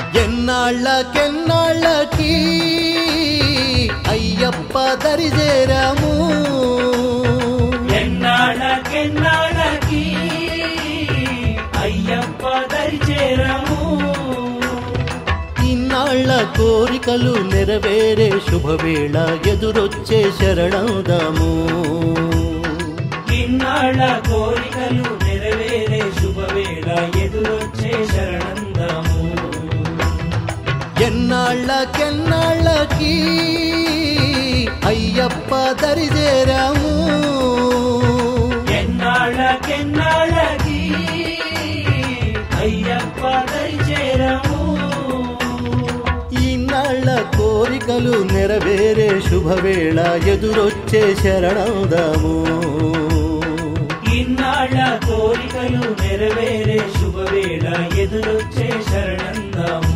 ఎన్నాళ్ళకెన్నాళ్ళకి అయ్యప్ప దరిజేరాము ఎన్నాళ్ళకెన్నాళ్ళకి అయ్యప్ప దరిచేరము ఇన్నాళ్ళ కోరికలు నెరవేరే శుభవేళ ఎదురొచ్చే శరణదాము ఇన్నాళ్ళ కోరికలు నెరవేరే శుభవేళ ఎదురొచ్చే శరణందము ఎన్నాళ్ళకెన్నాళ్ళకి అయ్యప్ప దరిజేరాము ఎన్నాళ్ళకెన్నాళ్ళకి అయ్యప్ప దరిచేరము ఇన్నాళ్ళ కోరికలు నెరవేరే శుభవేళ ఎదురొచ్చే శరణదాము ఇన్నాళ్ళ కోరికలు నెరవేరే శుభవేళ ఎదురొచ్చే శరణందము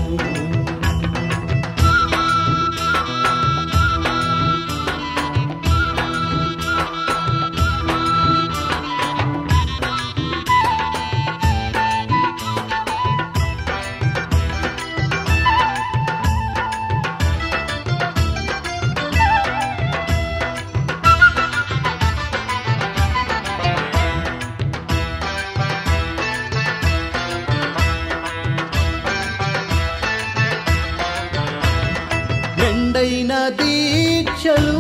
మెండైన దీక్షలు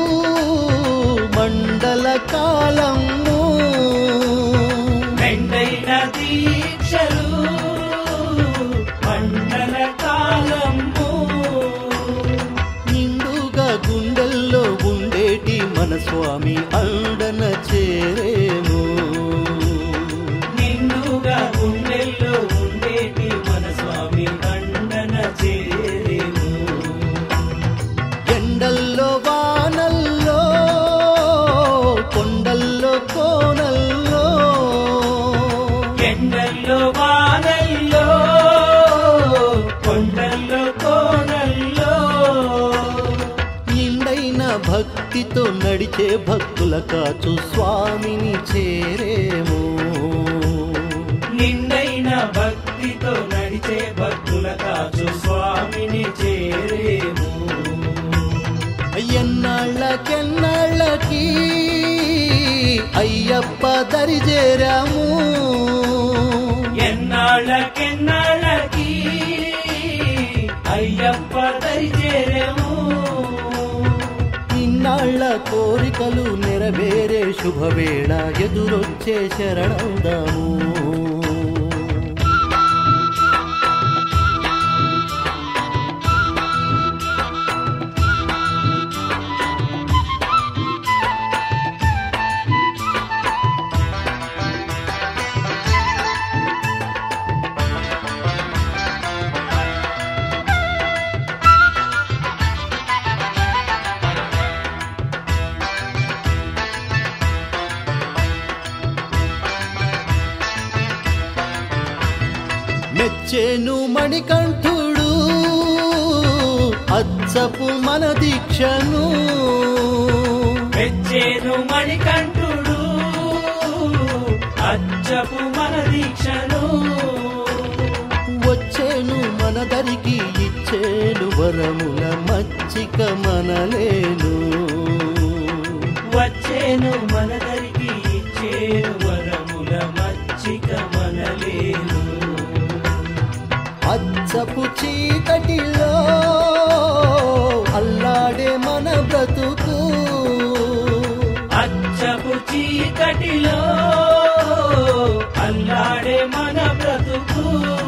మండల కాలము మెండైన దీక్షలు మండల కాలము నిండుగా గుండెల్లో ఉండేటి మన స్వామి అండన చేరేము నిండుగా గుండెల్లో ఉండేటి మన స్వామి అండన చేరేము ఎండల్లో వానల్లో కొండల్లో కోనల్లో ఎండల్లో వానల్లో కొండల్లో కోనల్లో నిండైన భక్తితో నడిచే భక్తుల కాచు స్వామిని చేరేము నిండైన భక్తితో నడిచే భక్తుల కాచు స్వామిని చేరేము ఎన్నాళ్ళకెన్నాళ్ళకి అయ్యప్ప దరిజేరాము ఎన్నాళ్ళకెన్నాళ్ళకి అయ్యప్ప దరిచేరేము ఇన్నాళ్ళ కోరికలు నెరవేరే శుభవేళ ఎదురొచ్చే శరణదాము మెచ్చేను మణికంఠుడు అచ్చపు మన దీక్షను మెచ్చేను మణికంఠుడు అచ్చపు మన దీక్షను వచ్చేను మన దరికి ఇచ్చేను వరముల మచ్చిక మనలేను వచ్చేను మన దరికి ఇచ్చేను వరముల మచ్చిక మనలేను అచ్చపు చీకటిలో అల్లాడే మన బ్రతుకు అచ్చపు చీకటిలో అల్లాడే మన బ్రతుకు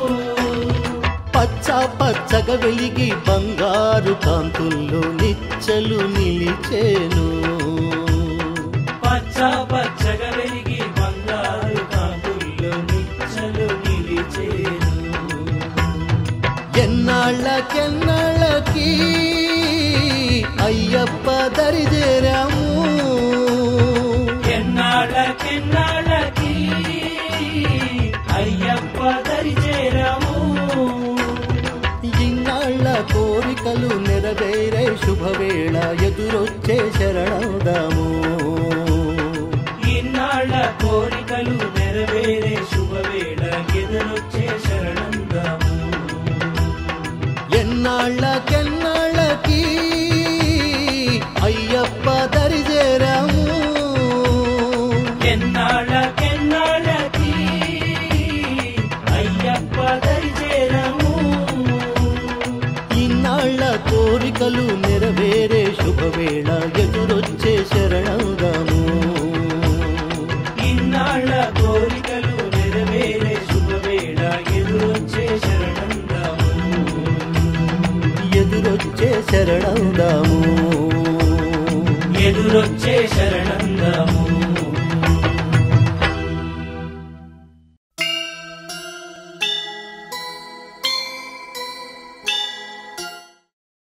పచ్చ పచ్చగా వెలిగి బంగారు కాంతుల్లో నిచ్చలు నిలిచేను పచ్చ పచ్చగా వెలిగి బంగారు కాకుల్లో నిచ్చలు నిలిచేను ఎన్నాళ్ళకెన్నాళ్ళకి అయ్యప్ప దరిజేరాము ఎన్నాళ్ళకెన్నాళ్ళకి అయ్యప్ప దరిచేరము ఇన్నాళ్ళ కోరికలు నెరవేరే శుభవేళ ఎదురొచ్చే శరణదాము ఇన్నాళ్ళ కోరికలు నెరవేరే శుభవేళ ఎదురొచ్చే శరణందాము శుభవేళ ఎదురొచ్చే శరణందాము ఇన్నాళ్ళ కోరికలు నెరవేరే శుభవేళ ఎదురొచ్చే శరణందాము ఎదురొచ్చే శరణందాము ఎదురొచ్చే